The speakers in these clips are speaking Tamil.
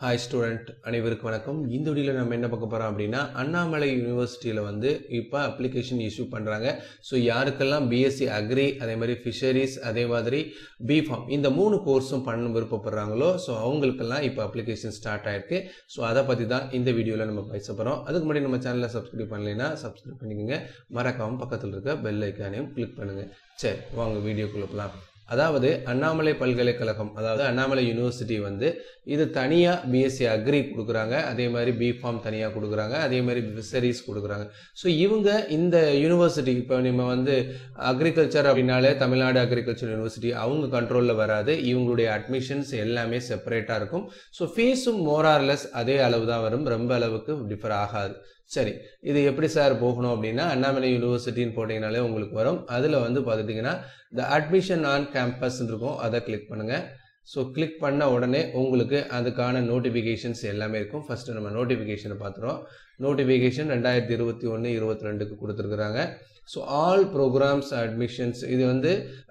ஹாய் ஸ்டூடெண்ட் அனைவருக்கும் வணக்கம் இந்த வீடியோவில் நம்ம என்ன பார்க்க போகிறோம் அப்படின்னா அண்ணாமலை யூனிவர்சிட்டியில் வந்து இப்போ அப்ளிகேஷன் இஷ்யூ பண்ணுறாங்க ஸோ யாருக்கெல்லாம் பிஎஸ்சி அக்ரி அதே மாதிரி ஃபிஷரிஸ் அதே மாதிரி பிஃபார்ம் இந்த மூணு கோர்ஸும் பண்ண விருப்பப்படுறாங்களோ ஸோ அவங்களுக்கெல்லாம் இப்போ அப்ளிகேஷன் ஸ்டார்ட் ஆயிருக்கு ஸோ அதை பற்றி தான் இந்த வீடியோவில் நம்ம பேச போகிறோம் அதுக்கு முன்னாடி நம்ம சேனலை சப்ஸ்கிரைப் பண்ணலைன்னா சப்ஸ்கிரைப் பண்ணிக்கோங்க மறக்காமல் பக்கத்தில் இருக்க பெல் ஐக்கானையும் கிளிக் பண்ணுங்கள் சரி வாங்க வீடியோக்குள்ள போகலாம் அதாவது அண்ணாமலை பல்கலைக்கழகம் அதாவது அண்ணாமலை யூனிவர்சிட்டி வந்து இது தனியாக பிஎஸ்சி அக்ரி கொடுக்குறாங்க அதே மாதிரி பிஃபார்ம் தனியாக கொடுக்குறாங்க அதே மாதிரி ஃபிஷரிஸ் கொடுக்குறாங்க ஸோ இவங்க இந்த யூனிவர்சிட்டி இப்போ நம்ம வந்து அக்ரிகல்ச்சர் அப்படின்னாலே தமிழ்நாடு அக்ரிகல்ச்சர் யூனிவர்சிட்டி அவங்க கண்ட்ரோலில் வராது இவங்களுடைய அட்மிஷன்ஸ் எல்லாமே செப்பரேட்டாக இருக்கும் ஸோ ஃபீஸும் மோரார்லெஸ் அதே அளவு தான் வரும் ரொம்ப அளவுக்கு டிஃபர் ஆகாது சரி இது எப்படி சார் போகணும் அப்படின்னா அண்ணாமலை யூனிவர்சிட்டின்னு போட்டிங்கனாலே உங்களுக்கு வரும் அதில் வந்து பார்த்துட்டிங்கன்னா இந்த அட்மிஷன் ஆன் கேம்பஸ் இருக்கும் அதை கிளிக் பண்ணுங்கள் ஸோ கிளிக் பண்ண உடனே உங்களுக்கு அதுக்கான நோட்டிஃபிகேஷன்ஸ் எல்லாமே இருக்கும் ஃபஸ்ட்டு நம்ம நோட்டிஃபிகேஷனை பார்த்துருவோம் நோட்டிஃபிகேஷன் ரெண்டாயிரத்தி இருபத்தி ஒன்று இருபத்தி ரெண்டுக்கு கொடுத்துருக்குறாங்க ஸோ ஆல் ப்ரோக்ராம்ஸ் அட்மிஷன்ஸ் இது வந்து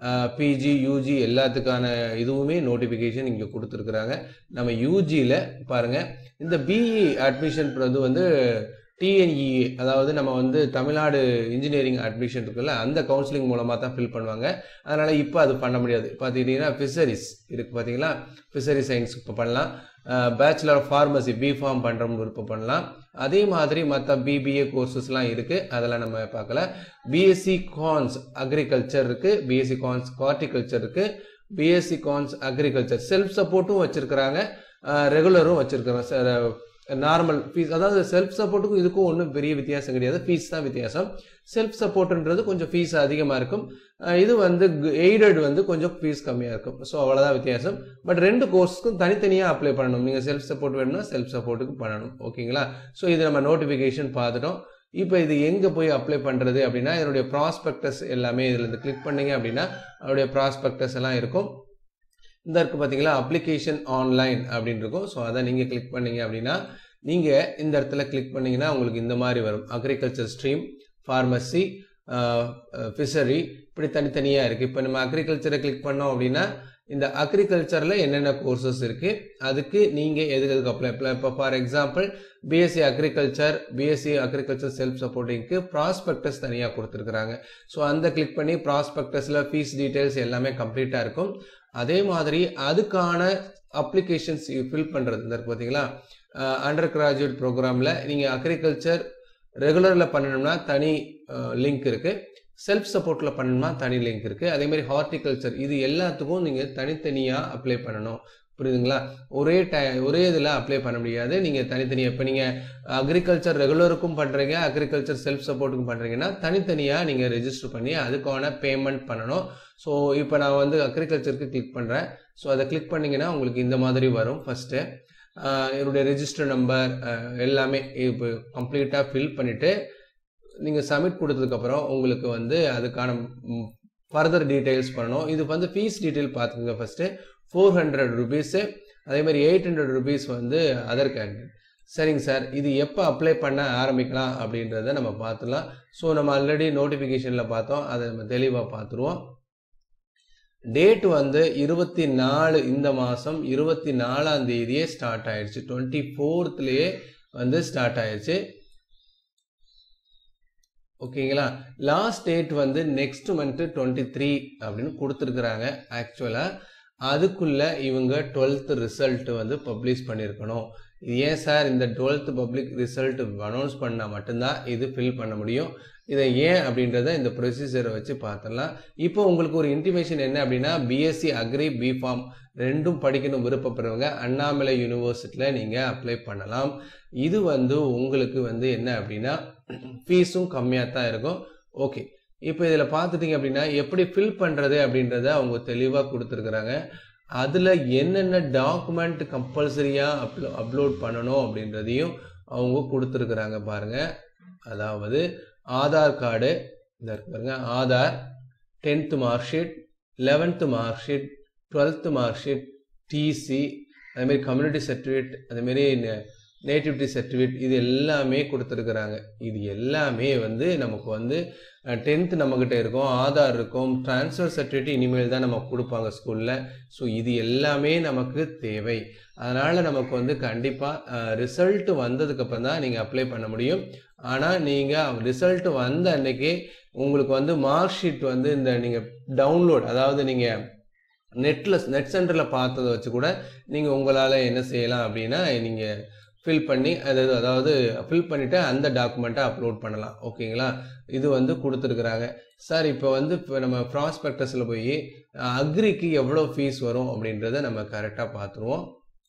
பிஜி யூஜி எல்லாத்துக்கான இதுவுமே நோட்டிஃபிகேஷன் இங்கே கொடுத்துருக்குறாங்க நம்ம யூஜியில் பாருங்கள் இந்த பிஇ அட்மிஷன் இது வந்து டிஎன்இஏ அதாவது நம்ம வந்து தமிழ்நாடு இன்ஜினியரிங் அட்மிஷன் இருக்குல்ல அந்த கவுன்சிலிங் மூலமாக தான் ஃபில் பண்ணுவாங்க அதனால் இப்போ அது பண்ண முடியாது பார்த்துக்கிட்டிங்கன்னா ஃபிஷரிஸ் இருக்குது பார்த்தீங்களா ஃபிஷரி சயின்ஸ் இப்போ பண்ணலாம் பேச்சுலர் ஆஃப் ஃபார்மசி பிஃபார்ம் பண்ணுறவங்க விருப்பம் பண்ணலாம் அதே மாதிரி மற்ற பிபிஏ கோர்சஸ்லாம் இருக்குது அதெல்லாம் நம்ம பார்க்கல பிஎஸ்சி கான்ஸ் அக்ரிகல்ச்சர் இருக்குது பிஎஸ்சி கான்ஸ் ஹார்டிகல்ச்சர் இருக்குது பிஎஸ்சி கான்ஸ் அக்ரிகல்ச்சர் செல்ஃப் சப்போர்ட்டும் வச்சுருக்கிறாங்க ரெகுலரும் வச்சுருக்கிறாங்க நார்மல் ஃபீஸ் அதாவது செல்ஃப் சப்போர்ட்டுக்கும் இதுக்கும் ஒன்றும் பெரிய வித்தியாசம் கிடையாது ஃபீஸ் தான் வித்தியாசம் செல்ஃப் சப்போர்ட்ன்றது கொஞ்சம் ஃபீஸ் அதிகமாக இருக்கும் இது வந்து எய்டட் வந்து கொஞ்சம் ஃபீஸ் கம்மியாக இருக்கும் ஸோ அவ்வளோதான் வித்தியாசம் பட் ரெண்டு கோர்ஸ்க்கும் தனித்தனியாக அப்ளை பண்ணணும் நீங்கள் செல்ஃப் சப்போர்ட் வேணும்னா செல்ஃப் சப்போர்ட்டுக்கு பண்ணணும் ஓகேங்களா ஸோ இது நம்ம நோட்டிஃபிகேஷன் பார்த்துட்டோம் இப்போ இது எங்கே போய் அப்ளை பண்ணுறது அப்படின்னா இதனுடைய ப்ராஸ்பெக்டஸ் எல்லாமே இதில் இருந்து கிளிக் பண்ணீங்க அப்படின்னா அதோடைய ப்ராஸ்பெக்டஸ் எல்லாம் இருக்கும் இந்த இருக்குது பார்த்தீங்களா அப்ளிகேஷன் ஆன்லைன் அப்படின்னு இருக்கும் ஸோ அதை நீங்கள் கிளிக் பண்ணீங்க அப்படின்னா நீங்கள் இந்த இடத்துல கிளிக் பண்ணிங்கன்னா உங்களுக்கு இந்த மாதிரி வரும் அக்ரிகல்ச்சர் ஸ்ட்ரீம் ஃபார்மசி ஃபிஷரி இப்படி தனித்தனியாக இருக்குது இப்போ நம்ம அக்ரிகல்ச்சரை கிளிக் பண்ணோம் அப்படின்னா இந்த அக்ரிகல்ச்சரில் என்னென்ன கோர்சஸ் இருக்குது அதுக்கு நீங்கள் எதுக்கு எதுக்கு அப்ளை அப்ளை இப்போ for example BSc agriculture BSc agriculture self சப்போர்ட்டிங்க்கு ப்ராஸ்பெக்டஸ் தனியாக கொடுத்துருக்குறாங்க ஸோ அந்த கிளிக் பண்ணி ப்ராஸ்பெக்டஸில் ஃபீஸ் டீட்டெயில்ஸ் எல்லாமே கம்ப்ளீட்டாக இருக்கும் அதே மாதிரி அதுக்கான அப்ளிகேஷன்ஸ் ஃபில் பண்ணுறது இந்த பார்த்தீங்களா அண்டர் கிராஜுவேட் ப்ரோக்ராமில் நீங்கள் அக்ரிகல்ச்சர் ரெகுலரில் பண்ணணும்னா தனி லிங்க் இருக்குது செல்ஃப் சப்போர்ட்டில் பண்ணணும்னா தனி லிங்க் இருக்குது அதே மாதிரி ஹார்டிகல்ச்சர் இது எல்லாத்துக்கும் நீங்கள் தனித்தனியாக அப்ளை பண்ணணும் புரியுதுங்களா ஒரே டை ஒரே இதில் அப்ளை பண்ண முடியாது நீங்கள் தனித்தனியாக இப்போ நீங்கள் அக்ரிகல்ச்சர் ரெகுலருக்கும் பண்ணுறீங்க அக்ரிகல்ச்சர் செல்ஃப் சப்போர்ட்டுக்கும் பண்ணுறீங்கன்னா தனித்தனியாக நீங்கள் ரெஜிஸ்டர் பண்ணி அதுக்கான பேமெண்ட் பண்ணணும் ஸோ இப்போ நான் வந்து அக்ரிகல்ச்சருக்கு கிளிக் பண்ணுறேன் ஸோ அதை கிளிக் பண்ணிங்கன்னா உங்களுக்கு இந்த மாதிரி வரும் ஃபஸ்ட்டு என்னுடைய ரெஜிஸ்டர் நம்பர் எல்லாமே இப்போ கம்ப்ளீட்டாக ஃபில் பண்ணிவிட்டு நீங்கள் சப்மிட் கொடுத்ததுக்கப்புறம் உங்களுக்கு வந்து அதுக்கான ஃபர்தர் டீட்டெயில்ஸ் பண்ணணும் இது வந்து ஃபீஸ் டீட்டெயில் பார்த்துக்கோங்க ஃபஸ்ட்டு ஃபோர் ஹண்ட்ரட் ருபீஸு அதே மாதிரி எயிட் ஹண்ட்ரட் ருபீஸ் வந்து அதர் கேண்டிடேட் சரிங்க சார் இது எப்போ அப்ளை பண்ண ஆரம்பிக்கலாம் அப்படின்றத நம்ம பார்த்துலாம் ஸோ நம்ம ஆல்ரெடி நோட்டிஃபிகேஷனில் பார்த்தோம் அதை நம்ம தெளிவாக பார்த்துருவோம் டேட் வந்து இருபத்தி நாலு இந்த மாதம் இருபத்தி நாலாம் தேதியே ஸ்டார்ட் ஆயிடுச்சு டுவெண்ட்டி ஃபோர்த்லேயே வந்து ஸ்டார்ட் ஆயிடுச்சு ஓகேங்களா லாஸ்ட் டேட் வந்து நெக்ஸ்ட் மந்த்து டுவெண்ட்டி த்ரீ அப்படின்னு கொடுத்துருக்குறாங்க ஆக்சுவலாக அதுக்குள்ளே இவங்க டுவெல்த்து ரிசல்ட் வந்து பப்ளிஷ் பண்ணியிருக்கணும் ஏன் சார் இந்த டுவெல்த்து பப்ளிக் ரிசல்ட் அனௌன்ஸ் பண்ணால் மட்டும்தான் இது ஃபில் பண்ண முடியும் இதை ஏன் அப்படின்றத இந்த ப்ரொசீஜரை வச்சு பார்த்துடலாம் இப்போ உங்களுக்கு ஒரு இன்டிமேஷன் என்ன அப்படின்னா பிஎஸ்சி அக்ரி பிஃபார்ம் ரெண்டும் படிக்கணும் விருப்பப்படுறவங்க அண்ணாமலை யூனிவர்சிட்டியில் நீங்கள் அப்ளை பண்ணலாம் இது வந்து உங்களுக்கு வந்து என்ன அப்படின்னா ஃபீஸும் கம்மியாக தான் இருக்கும் ஓகே இப்போ இதில் பார்த்துட்டிங்க அப்படின்னா எப்படி ஃபில் பண்ணுறது அப்படின்றத அவங்க தெளிவாக கொடுத்துருக்குறாங்க அதில் என்னென்ன டாக்குமெண்ட் கம்பல்சரியாக அப்லோ அப்லோட் பண்ணணும் அப்படின்றதையும் அவங்க கொடுத்துருக்குறாங்க பாருங்கள் அதாவது ஆதார் கார்டு இந்த இருக்கு பாருங்க Aadhaar tenth mark sheet eleventh mark sheet twelfth mark sheet TC அதேமாரி கம்யூனிட்டி சர்டிஃபிகேட் அதேமாரி நேட்டிவிட்டி சர்டிஃபிகேட் இது எல்லாமே கொடுத்துருக்குறாங்க இது எல்லாமே வந்து நமக்கு வந்து டென்த்து நம்மக்கிட்ட இருக்கும் ஆதார் இருக்கும் ட்ரான்ஸ்ஃபர் சர்டிஃபிகேட் இனிமேல் தான் நம்ம கொடுப்பாங்க ஸ்கூலில் ஸோ இது எல்லாமே நமக்கு தேவை அதனால் நமக்கு வந்து கண்டிப்பாக ரிசல்ட் வந்ததுக்கப்புறம் தான் நீங்கள் அப்ளை பண்ண முடியும் ஆனால் நீங்கள் ரிசல்ட் வந்த அன்னைக்கே உங்களுக்கு வந்து மார்க் ஷீட் வந்து இந்த நீங்கள் டவுன்லோட் அதாவது நீங்கள் நெட்டில் நெட் சென்டரில் பார்த்ததை வச்சு கூட நீங்கள் உங்களால் என்ன செய்யலாம் அப்படின்னா நீங்கள் ஃபில் பண்ணி அதாவது அதாவது ஃபில் பண்ணிவிட்டு அந்த டாக்குமெண்ட்டை அப்லோட் பண்ணலாம் ஓகேங்களா இது வந்து கொடுத்துருக்குறாங்க சார் இப்போ வந்து இப்போ நம்ம ப்ராஸ்பெக்டஸில் போய் அக்ரிக்கு எவ்வளோ ஃபீஸ் வரும் அப்படின்றத நம்ம கரெக்டாக பார்த்துருவோம்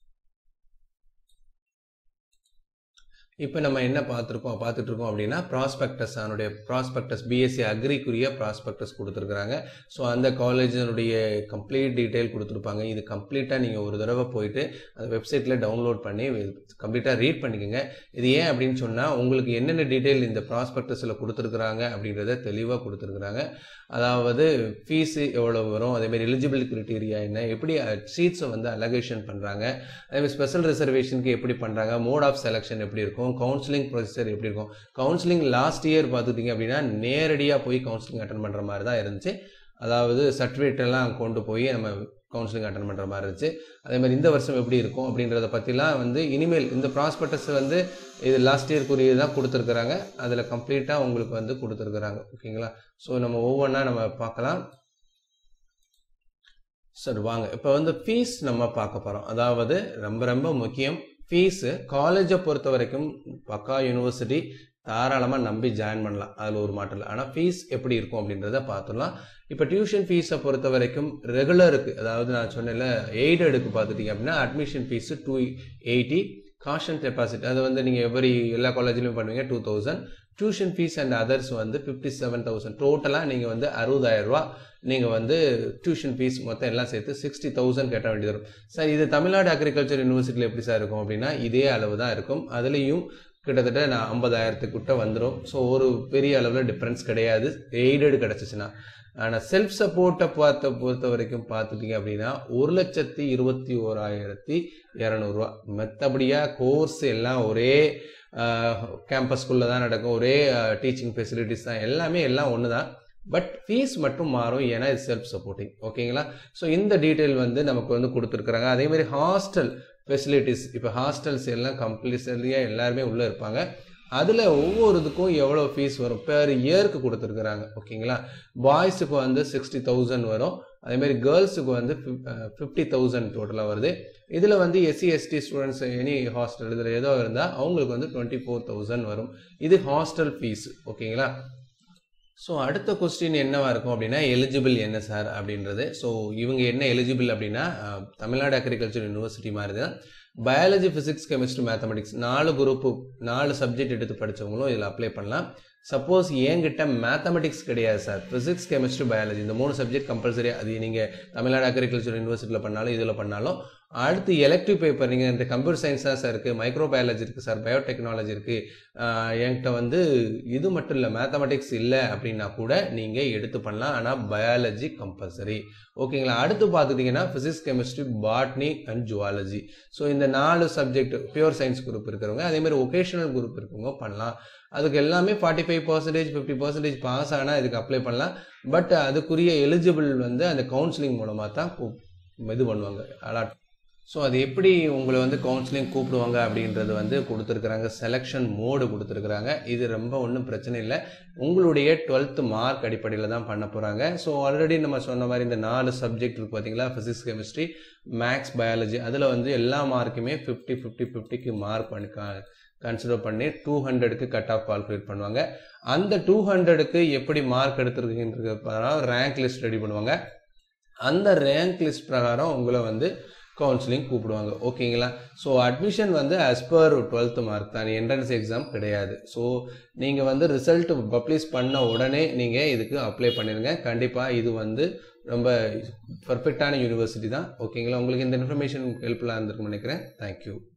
இப்போ நம்ம என்ன பார்த்துருக்கோம் பார்த்துட்டு இருக்கோம் அப்படின்னா ப்ராஸ்பெக்டஸ் அதனுடைய ப்ராஸ்பெக்டஸ் பிஎஸ்சி அக்ரிக்குரிய ப்ராஸ்பெக்டஸ் கொடுத்துருக்குறாங்க ஸோ அந்த காலேஜினுடைய கம்ப்ளீட் டீட்டெயில் கொடுத்துருப்பாங்க இது கம்ப்ளீட்டாக நீங்கள் ஒரு தடவை போயிட்டு அந்த வெப்சைட்டில் டவுன்லோட் பண்ணி கம்ப்ளீட்டாக ரீட் பண்ணிக்கோங்க இது ஏன் அப்படின்னு சொன்னால் உங்களுக்கு என்னென்ன டீட்டெயில் இந்த ப்ராஸ்பெக்டஸில் கொடுத்துருக்குறாங்க அப்படின்றத தெளிவாக கொடுத்துருக்குறாங்க அதாவது ஃபீஸு எவ்வளோ வரும் அதேமாதிரி எலிஜிபிள் கிரிட்டீரியா என்ன எப்படி சீட்ஸை வந்து அலகேஷன் பண்ணுறாங்க அதேமாதிரி ஸ்பெஷல் ரிசர்வேஷனுக்கு எப்படி பண்ணுறாங்க மோட் ஆஃப் செலெக்ஷன் எப்படி இருக்கும் கவுன்சிலிங் ப்ரொசீஜர் எப்படி இருக்கும் கவுன்சிலிங் லாஸ்ட் இயர் பார்த்துட்டிங்க அப்படின்னா நேரடியாக போய் கவுன்சிலிங் அட்டன் பண்ணுற மாதிரி தான் இருந்துச்சு அதாவது சர்டிஃபிகேட் எல்லாம் கொண்டு போய் நம்ம கவுன்சிலிங் அட்டன் பண்ணுற மாதிரி இருந்துச்சு அதே மாதிரி இந்த வருஷம் எப்படி இருக்கும் அப்படின்றத பற்றிலாம் வந்து இனிமேல் இந்த ப்ராஸ்பெக்டஸ் வந்து இது லாஸ்ட் இயர்க்குரியது தான் கொடுத்துருக்குறாங்க அதில் கம்ப்ளீட்டாக உங்களுக்கு வந்து கொடுத்துருக்குறாங்க ஓகேங்களா ஸோ நம்ம ஒவ்வொன்றா நம்ம பார்க்கலாம் சரி வாங்க இப்போ வந்து ஃபீஸ் நம்ம பார்க்க போகிறோம் அதாவது ரொம்ப ரொம்ப முக்கியம் ஃபீஸு காலேஜை பொறுத்த வரைக்கும் பக்கா யூனிவர்சிட்டி தாராளமாக நம்பி ஜாயின் பண்ணலாம் அதில் ஒரு மாற்றம் இல்லை ஆனால் ஃபீஸ் எப்படி இருக்கும் அப்படின்றத பார்த்துடலாம் இப்போ டியூஷன் ஃபீஸை பொறுத்த வரைக்கும் ரெகுலருக்கு அதாவது நான் சொன்னேன்ல எய்டடுக்கு பார்த்துட்டிங்க அப்படின்னா admission fees two eighty caution deposit அது வந்து நீங்கள் எவரி எல்லா காலேஜ்லையும் பண்ணுவீங்க two thousand tuition fees and others வந்து ஃபிஃப்டி செவன் தௌசண்ட் டோட்டலாக நீங்கள் வந்து அறுபதாயிரரூவா நீங்கள் வந்து டியூஷன் ஃபீஸ் மொத்தம் எல்லாம் சேர்த்து சிக்ஸ்டி தௌசண்ட் கட்ட வேண்டியது வரும் சார் இது தமிழ்நாடு அக்ரிகல்ச்சர் யூனிவர்சிட்டியில் எப்படி சார் இருக்கும் அப்படின்னா இதே அளவு தான் இருக்கும் அதுலேயும் கிட்டத்தட்ட நான் ஐம்பதாயிரத்துக்கிட்ட வந்துடும் ஸோ ஒரு பெரிய அளவில் டிஃப்ரென்ஸ் கிடையாது எய்டடு கிடச்சிச்சின்னா ஆனால் செல்ஃப் சப்போர்ட்டை பார்த்த பொறுத்த வரைக்கும் பார்த்துட்டிங்க அப்படின்னா ஒரு லட்சத்தி இருபத்தி ஓராயிரத்தி இரநூறுவா மற்றபடியாக கோர்ஸ் எல்லாம் ஒரே கேம்பஸ்குள்ளே தான் நடக்கும் ஒரே டீச்சிங் ஃபெசிலிட்டிஸ் தான் எல்லாமே எல்லாம் ஒன்று தான் பட் ஃபீஸ் மட்டும் மாறும் ஏன்னா இது செல்ஃப் சப்போர்ட்டிங் ஓகேங்களா ஸோ இந்த டீட்டெயில் வந்து நமக்கு வந்து கொடுத்துருக்குறாங்க அதேமாதிரி ஹாஸ்டல் ஃபெசிலிட்டிஸ் இப்போ ஹாஸ்டல்ஸ் எல்லாம் கம்பல்சரியாக எல்லாருமே உள்ளே இருப்பாங்க அதில் ஒவ்வொரு இதுக்கும் எவ்வளோ ஃபீஸ் வரும் பெர் இயருக்கு கொடுத்துருக்குறாங்க ஓகேங்களா பாய்ஸுக்கு வந்து சிக்ஸ்டி தௌசண்ட் வரும் அதேமாதிரி கேர்ள்ஸுக்கு வந்து ஃபிஃப்டி தௌசண்ட் டோட்டலாக வருது இதில் வந்து SC ST students any hostel இதில் ஏதோ இருந்தால் அவங்களுக்கு வந்து டுவெண்ட்டி ஃபோர் தௌசண்ட் வரும் இது ஹாஸ்டல் ஃபீஸ் ஓகேங்களா ஸோ அடுத்த கொஸ்டின் என்னவா இருக்கும் அப்படின்னா எலிஜிபிள் என்ன சார் அப்படின்றது ஸோ இவங்க என்ன எலிஜிபிள் அப்படின்னா தமிழ்நாடு அக்ரிகல்ச்சர் யூனிவர்சிட்டி மாதிரி தான் பயாலஜி ஃபிசிக்ஸ் கெமிஸ்ட்ரி மேத்தமெட்டிக்ஸ் நாலு குரூப்பு நாலு சப்ஜெக்ட் எடுத்து படித்தவங்களும் இதில் அப்ளை பண்ணலாம் சப்போஸ் என்கிட்ட மேத்தமெட்டிக்ஸ் கிடையாது சார் ஃபிசிக்ஸ் கெமிஸ்ட்ரி பயாலஜி இந்த மூணு சப்ஜெக்ட் கம்பல்சரி அது நீங்கள் தமிழ்நாடு அக்ரிகல்ச்சர் யூனிவர்சிட்டியில் பண்ணாலும் இதில் பண்ணாலும் அடுத்து எலக்டிவ் பேப்பர் நீங்கள் இந்த கம்ப்யூட்டர் சயின்ஸ் தான் சார் இருக்குது மைக்ரோ பயாலஜி இருக்குது சார் பயோடெக்னாலஜி இருக்குது என்கிட்ட வந்து இது மட்டும் இல்லை மேத்தமெட்டிக்ஸ் இல்லை அப்படின்னா கூட நீங்கள் எடுத்து பண்ணலாம் ஆனால் பயாலஜி கம்பல்சரி ஓகேங்களா அடுத்து பார்த்துட்டிங்கன்னா physics chemistry botany and zoology so இந்த நாலு சப்ஜெக்ட் பியூர் சயின்ஸ் குரூப் இருக்கிறவங்க அதேமாதிரி ஒகேஷனல் குரூப் இருக்கவங்க பண்ணலாம் அதுக்கு எல்லாமே forty five percentage fifty percentage pass ஆனால் இதுக்கு அப்ளை பண்ணலாம் பட் அதுக்குரிய எலிஜிபிள் வந்து அந்த கவுன்சிலிங் மூலமாக தான் இது பண்ணுவாங்க அலாட் ஸோ அது எப்படி உங்களை வந்து கவுன்சிலிங் கூப்பிடுவாங்க அப்படின்றது வந்து கொடுத்துருக்குறாங்க செலெக்ஷன் மோடு கொடுத்துருக்குறாங்க இது ரொம்ப ஒன்றும் பிரச்சனை இல்லை உங்களுடைய டுவெல்த்து மார்க் அடிப்படையில் தான் பண்ண போகிறாங்க ஸோ ஆல்ரெடி நம்ம சொன்ன மாதிரி இந்த நாலு சப்ஜெக்ட் இருக்குது பார்த்தீங்களா ஃபிசிக்ஸ் கெமிஸ்ட்ரி மேக்ஸ் பயாலஜி அதில் வந்து எல்லா மார்க்குமே ஃபிஃப்டி ஃபிஃப்டி ஃபிஃப்டிக்கு மார்க் பண்ணி கன்சிடர் பண்ணி டூ ஹண்ட்ரடுக்கு கட் ஆஃப் கால்குலேட் பண்ணுவாங்க அந்த டூ ஹண்ட்ரடுக்கு எப்படி மார்க் எடுத்துருக்குன்றது ரேங்க் லிஸ்ட் ரெடி பண்ணுவாங்க அந்த ரேங்க் லிஸ்ட் பிரகாரம் உங்களை வந்து கவுன்சிலிங் கூப்பிடுவாங்க ஓகேங்களா ஸோ அட்மிஷன் வந்து ஆஸ் பர் டுவெல்த் மார்க் தான் என்ட்ரன்ஸ் எக்ஸாம் கிடையாது ஸோ நீங்கள் வந்து ரிசல்ட் பப்ளிஷ் பண்ண உடனே நீங்கள் இதுக்கு அப்ளை பண்ணிடுங்க கண்டிப்பாக இது வந்து ரொம்ப பர்ஃபெக்டான யூனிவர்சிட்டி தான் ஓகேங்களா உங்களுக்கு இந்த இன்ஃபர்மேஷன் ஹெல்ப்ஃபுல்லாக இருந்திருக்குன்னு நினைக்கிறேன் தேங்க்யூ